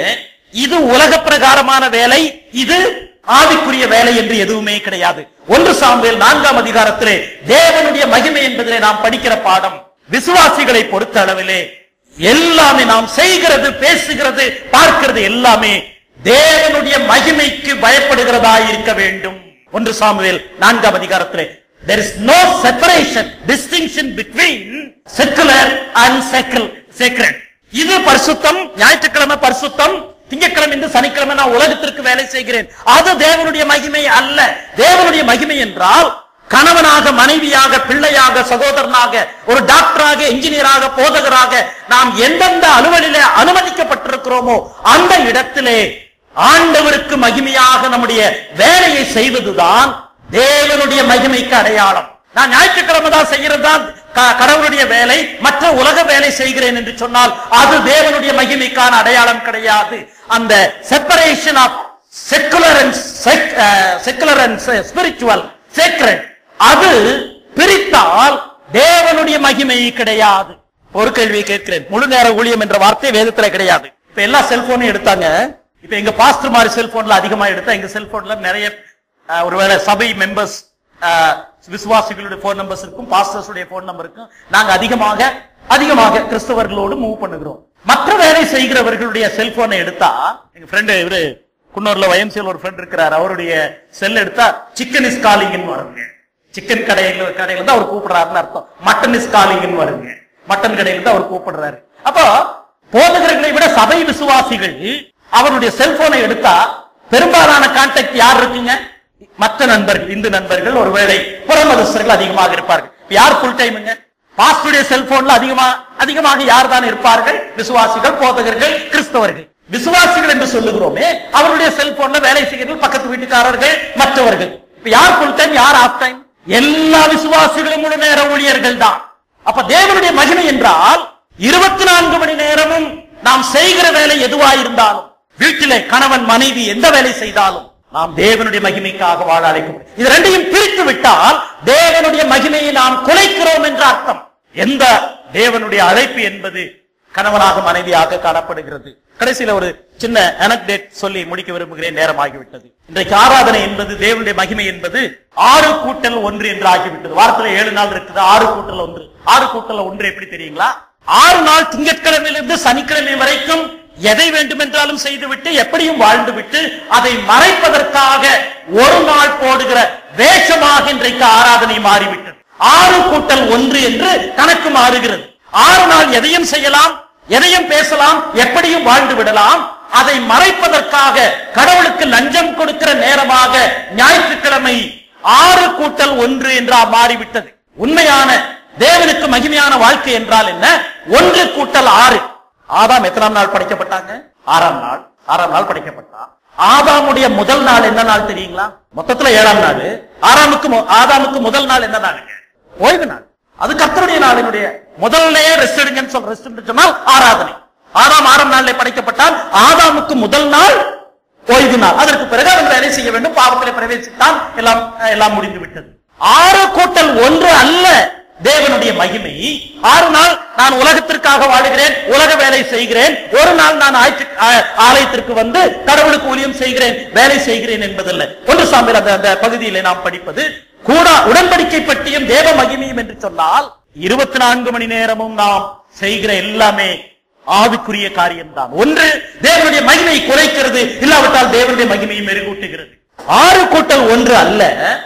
இது உலக பிரகாரமான வேலை இது ஆவிக்குரிய வேலை என்று எதுவுமே கிடையாது ஒன்று சாமுவேல் நான்காம் அதிகாரத்திலே தேவனுடைய மகிமை என்பதிலே நாம் படிக்கிற பாடம் விசுவாசிகளை பொறுத்த அளவிலே எல்லாமே நாம் செய்கிறது பேசுகிறது பார்க்கிறது எல்லாமே தேவனுடைய மகிமைக்கு பயப்படுகிறதா இருக்க வேண்டும் ஒன்று சாமுவேல் நான்காம் அதிகாரத்திலே there is no separation distinction between secular and secular sacred இது பரிசுத்தம் ஞாயிற்றுக்கிழமை பரிசுத்தம் திங்கட்கிழமை இருந்து சனிக்கிழமை நான் உலகத்திற்கு வேலை செய்கிறேன் அது தேவனுடைய மகிமை அல்ல தேவனுடைய மகிமை என்றால் கணவனாக மனைவியாக பிள்ளையாக சகோதரனாக ஒரு டாக்டராக இன்ஜினியராக போதகராக நாம் எந்தெந்த அலுவலிலே அனுமதிக்கப்பட்டிருக்கிறோமோ அந்த இடத்திலே ஆண்டவருக்கு மகிமையாக நம்முடைய வேலையை செய்வதுதான் தேவனுடைய மகிமைக்கு அடையாளம் நான் ஞாயிற்றுக்கிழமை தான் செய்கிறது தான் க- கடவுளுடைய வேலை மற்ற உலக வேலை செய்கிறேன் என்று சொன்னால் அது தேவனுடைய மகிமைக்கான அடையாளம் கிடையாது அந்த separation of secular and secular and spiritual sacred அது பிரித்தால் தேவனுடைய மகிமை கிடையாது ஒரு கேள்வியை கேட்கிறேன் முழு நேர ஊழியம் என்ற வார்த்தை வேதத்துல கிடையாது இப்ப எல்லா செல்போனும் எடுத்தாங்க இப்ப எங்க பாஸ்டர் மாதிரி செல்போன்ல அதிகமா எடுத்தா எங்க செல்போன்ல நிறைய அஹ், ஒருவேளை சபை மெம்பர்ஸ் விசுவாசிகளுடைய போன் நம்பர்ஸ் இருக்கும் பாஸ்டர்ஸ் உடைய போன் நம்பர் இருக்கும் நாங்க அதிகமாக அதிகமாக கிறிஸ்தவர்களோடு மூவ் பண்ணுகிறோம் மற்ற வேலை செய்கிறவர்களுடைய செல்போனை எடுத்தா எங்க ஃப்ரெண்டு இவரு குன்னூர்ல வயம்சியில் ஒரு ஃப்ரெண்ட் இருக்கிறார் அவருடைய செல் எடுத்தா சிக்கன் இஸ் காலிங்னு வருங்க சிக்கன் கடையில கடையில தான் அவர் கூப்பிடுறாருன்னு அர்த்தம் மட்டன் இஸ் காலிங்னு வருங்க மட்டன் கடையில தான் அவர் கூப்பிடுறாரு அப்போ போதகர்களை விட சபை விசுவாசிகள் அவருடைய செல்போனை எடுத்தா பெரும்பாலான கான்டாக்ட் யார் இருக்குங்க மற்ற நண்பர்கள் இந்து நண்பர்கள் ஒருவேளை புறமதஸ்தர்கள் அதிகமாக இருப்பார்கள் இப்ப யார் ஃபுல் டைமுங்க பாஸ்டுடைய செல்போன்ல அதிகமா அதிகமாக யார் தான் இருப்பார்கள் விசுவாசிகள் போதகர்கள் கிறிஸ்தவர்கள் விசுவாசிகள் என்று சொல்லுகிறோமே அவருடைய செல்போன்ல வேலை செய்கிறவர்கள் பக்கத்து வீட்டுக்காரர்கள் மற்றவர்கள் இப்ப யார் ஃபுல் டைம் யார் ஆஃப் டைம் எல்லா விசுவாசிகளும் முழு நேர ஊழியர்கள் தான் அப்ப தேவனுடைய மகிமை என்றால் இருபத்தி நான்கு மணி நேரமும் நாம் செய்கிற வேலை எதுவா இருந்தாலும் வீட்டிலே கணவன் மனைவி எந்த வேலை செய்தாலும் நாம் தேவனுடைய மகிமைக்காக வாழ அழைக்கும் இது ரெண்டையும் பிரித்து விட்டால் தேவனுடைய மகிமையை நாம் குலைக்கிறோம் என்ற அர்த்தம் எந்த தேவனுடைய அழைப்பு என்பது கணவனாக மனைவியாக காணப்படுகிறது கடைசியில ஒரு சின்ன anecdote சொல்லி முடிக்க விரும்புகிறேன் நேரம் ஆகிவிட்டது இன்றைக்கு ஆராதனை என்பது தேவனுடைய மகிமை என்பது ஆறு கூட்டல் ஒன்று என்று ஆகிவிட்டது வாரத்துல ஏழு நாள் இருக்குது ஆறு கூட்டல் ஒன்று ஆறு கூட்டல் ஒன்று எப்படி தெரியுங்களா ஆறு நாள் திங்கட்கிழமையிலிருந்து சனிக்கிழமை வரைக்கும் எதை வேண்டுமென்றாலும் செய்துவிட்டு எப்படியும் வாழ்ந்து விட்டு அதை மறைப்பதற்காக ஒரு நாள் போடுகிற வேஷமாக இன்றைக்கு ஆராதனை மாறிவிட்டது ஆறு கூட்டல் ஒன்று என்று கணக்கு மாறுகிறது ஆறு நாள் எதையும் செய்யலாம் எதையும் பேசலாம் எப்படியும் வாழ்ந்து விடலாம் அதை மறைப்பதற்காக கடவுளுக்கு லஞ்சம் கொடுக்கிற நேரமாக ஞாயிற்றுக்கிழமை ஆறு கூட்டல் ஒன்று என்றா மாறிவிட்டது உண்மையான தேவனுக்கு மகிமையான வாழ்க்கை என்றால் என்ன ஒன்று கூட்டல் ஆறு ஆதாம் எத்தனாம் நாள் படைக்கப்பட்டாங்க ஆறாம் நாள் ஆறாம் நாள் படைக்கப்பட்டான் ஆதாமுடைய முதல் நாள் என்ன நாள் தெரியுங்களா மொத்தத்துல ஏழாம் நாள் ஆறாமுக்கு மு- ஆதாமுக்கு முதல் நாள் என்ன நாளுங்க ஓய்வு நாள் அது கர்த்தருடைய நாளினுடைய முதல்லையே ரெஸ்ட் எடுங்கன்னு சொல்ற ரெஸ்ட் சொன்னால் ஆராதனை ஆறாம் ஆறாம் நாளிலே படைக்கப்பட்டால் ஆதாமுக்கு முதல் நாள் ஓய்வு நாள் அதற்கு பிறகு அவன் வேலை செய்ய வேண்டும் பாவத்திலே பிரவேசித்தான் எல்லாம் எல்லாம் முடிந்து விட்டது ஆறு கூட்டல் ஒன்று அல்ல தேவனுடைய மகிமை ஆறு நாள் நான் உலகத்திற்காக வாழுகிறேன் உலக வேலை செய்கிறேன் ஒரு நாள் நான் ஆய்ச்சி- ஆ- ஆலயத்திற்கு வந்து கடவுளுக்கு ஊழியம் செய்கிறேன் வேலை செய்கிறேன் என்பதல்ல ஒன்று சாமியில் அந்த அந்த பகுதியிலே நாம் படிப்பது கூட உடன்படிக்கை பற்றியும் தேவ மகிமையும் என்று சொன்னால் இருபத்தி நான்கு மணி நேரமும் நாம் செய்கிற எல்லாமே ஆவிக்குரிய காரியம்தான் ஒன்று தேவனுடைய மகிமை குறைக்கிறது இல்லாவிட்டால் தேவனுடைய மகிமையை மெருகூட்டுகிறது ஆறு கூட்டல் ஒன்று அல்ல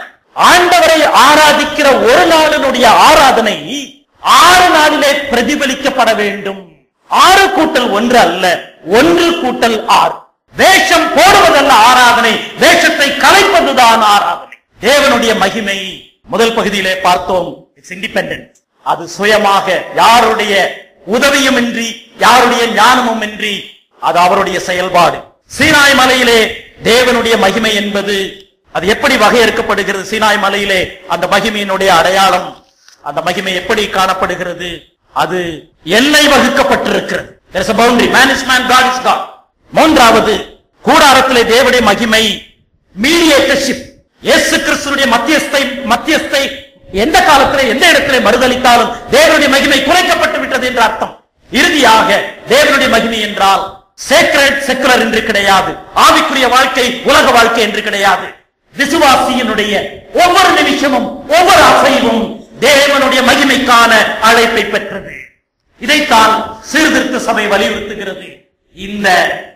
ஆண்டவரை ஆராதிக்கிற ஒரு நாளினுடைய ஆராதனை ஆறு நாளிலே பிரதிபலிக்கப்பட வேண்டும் ஆறு கூட்டல் ஒன்று அல்ல ஒன்று கூட்டல் ஆறு வேஷம் போடுவதல்ல ஆராதனை வேஷத்தை கலைப்பதுதான் ஆராதனை தேவனுடைய மகிமை முதல் பகுதியிலே பார்த்தோம் இட்ஸ் இண்டிபெண்டன்ட் அது சுயமாக யாருடைய உதவியும் இன்றி யாருடைய ஞானமும் இன்றி அது அவருடைய செயல்பாடு சீனாய் மலையிலே தேவனுடைய மகிமை என்பது அது எப்படி வகையறுக்கப்படுகிறது சீனாய் மலையிலே அந்த மகிமையினுடைய அடையாளம் அந்த மகிமை எப்படி காணப்படுகிறது அது எல்லை வகுக்கப்பட்டிருக்கிறது There is a boundary. Man is man, God is God. மூன்றாவது கூடாரத்திலே தேவனுடைய மகிமை மீடியேட்டர்ஷிப் இயேசு கிறிஸ்துடைய மத்தியஸ்தை மத்தியஸ்தை எந்த காலத்திலே எந்த இடத்திலே மறுதளித்தாலும் தேவனுடைய மகிமை குறைக்கப்பட்டு விட்டது என்ற அர்த்தம் இறுதியாக தேவனுடைய மகிமை என்றால் சேக்ரட் செக்குலர் என்று கிடையாது ஆவிக்குரிய வாழ்க்கை உலக வாழ்க்கை என்று கிடையாது விசுவாசியினுடைய ஒவ்வொரு நிமிஷமும் ஒவ்வொரு அசைவும் தேவனுடைய மகிமைக்கான அழைப்பை பெற்றது இதைத்தான் சீர்திருத்த சபை வலியுறுத்துகிறது இந்த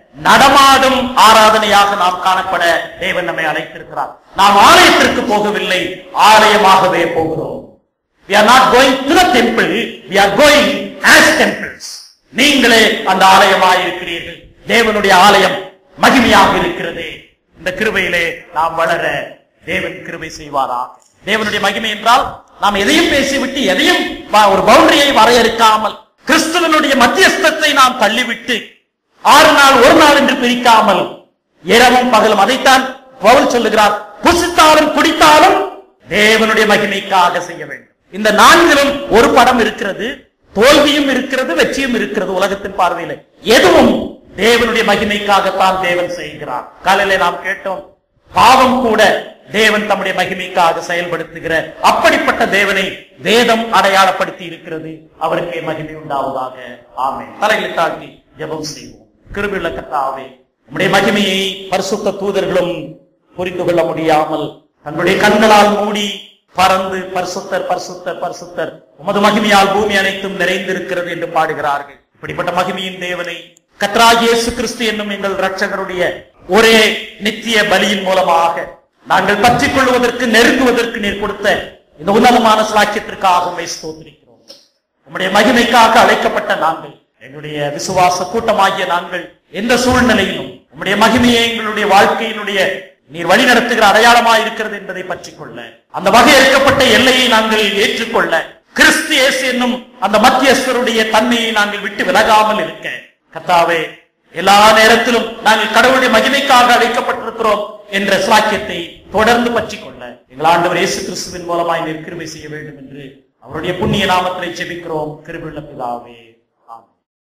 நடமாடும் ஆராதனையாக நாம் காணப்பட தேவன் நம்மை அழைத்திருக்கிறார் நாம் ஆலயத்திற்கு போகவில்லை ஆலயமாகவே போகிறோம் we are not going to the temple we are going as temples நீங்களே அந்த ஆலயமாய் இருக்கிறீர்கள் தேவனுடைய ஆலயம் மகிமையாக இருக்கிறது இந்த கிருபையிலே நாம் வளர தேவன் கிருபை செய்வாரா தேவனுடைய மகிமை என்றால் நாம் எதையும் பேசிவிட்டு எதையும் வ- ஒரு பவுண்டரியை வரையறுக்காமல் கிறிஸ்துவனுடைய மத்தியஸ்தத்தை நாம் தள்ளிவிட்டு ஆறு நாள் ஒரு நாள் என்று பிரிக்காமல் இரவும் பகலும் அதைத்தான் பவுல் சொல்லுகிறார் புசித்தாலும் குடித்தாலும் தேவனுடைய மகிமைக்காக செய்ய வேண்டும் இந்த நான்கிலும் ஒரு படம் இருக்கிறது தோல்வியும் இருக்கிறது வெற்றியும் இருக்கிறது உலகத்தின் பார்வையில எதுவும் தேவனுடைய மகிமைக்காகத்தான் தேவன் செய்கிறார் காலையில நாம் கேட்டோம் பாவம் கூட தேவன் தம்முடைய மகிமைக்காக செயல்படுத்துகிற அப்படிப்பட்ட தேவனை வேதம் அடையாளப்படுத்தி இருக்கிறது அவருக்கே மகிமை உண்டாவதாக ஆமே தலைகளை தாழ்த்தி ஜெபம் செய்வோம் கிருபிள்ள கத்தாவே நம்முடைய மகிமையை பரிசுத்த தூதர்களும் புரிந்து கொள்ள முடியாமல் தங்களுடைய கண்களால் மூடி பறந்து பரிசுத்தர் பரிசுத்தர் பரிசுத்தர் உமது மகிமையால் பூமி அனைத்தும் நிறைந்திருக்கிறது என்று பாடுகிறார்கள் இப்படிப்பட்ட மகிமையின் தேவனை கத்ராக் இயேசு கிறிஸ்து என்னும் எங்கள் இரட்சகருடைய ஒரே நித்திய பலியின் மூலமாக நாங்கள் பற்றிக் கொள்வதற்கு நெருங்குவதற்கு நீர் கொடுத்த இந்த உன்னதமான சாக்கியத்திற்காக உம்மை ஸ்தோத்திரிக்கிறோம் உம்முடைய மகிமைக்காக அழைக்கப்பட்ட நாங்கள் எங்களுடைய விசுவாச கூட்டமாகிய நாங்கள் எந்த சூழ்நிலையிலும் உம்முடைய மகிமையை எங்களுடைய வாழ்க்கையினுடைய நீர் வழி நடத்துகிற அடையாளமா இருக்கிறது என்பதை பற்றிக் கொள்ள அந்த வகையறுக்கப்பட்ட எல்லையை நாங்கள் ஏற்றுக்கொள்ள கிறிஸ்து இயேசு என்னும் அந்த மத்தியஸ்தருடைய தன்மையை நாங்கள் விட்டு விலகாமல் இருக்க கத்தாவே எல்லா நேரத்திலும் நாங்கள் கடவுளுடைய மகிமைக்காக அழைக்கப்பட்டிருக்கிறோம் என்ற சாக்கியத்தை தொடர்ந்து பற்றிக் கொள்ள எங்கள் ஆண்டவர் இயேசு கிறிஸ்துவின் மூலமாய் நீர் கிருபை செய்ய வேண்டும் என்று அவருடைய புண்ணிய நாமத்திலே ஜெபிக்கிறோம் கிருபையுள்ள பிதாவே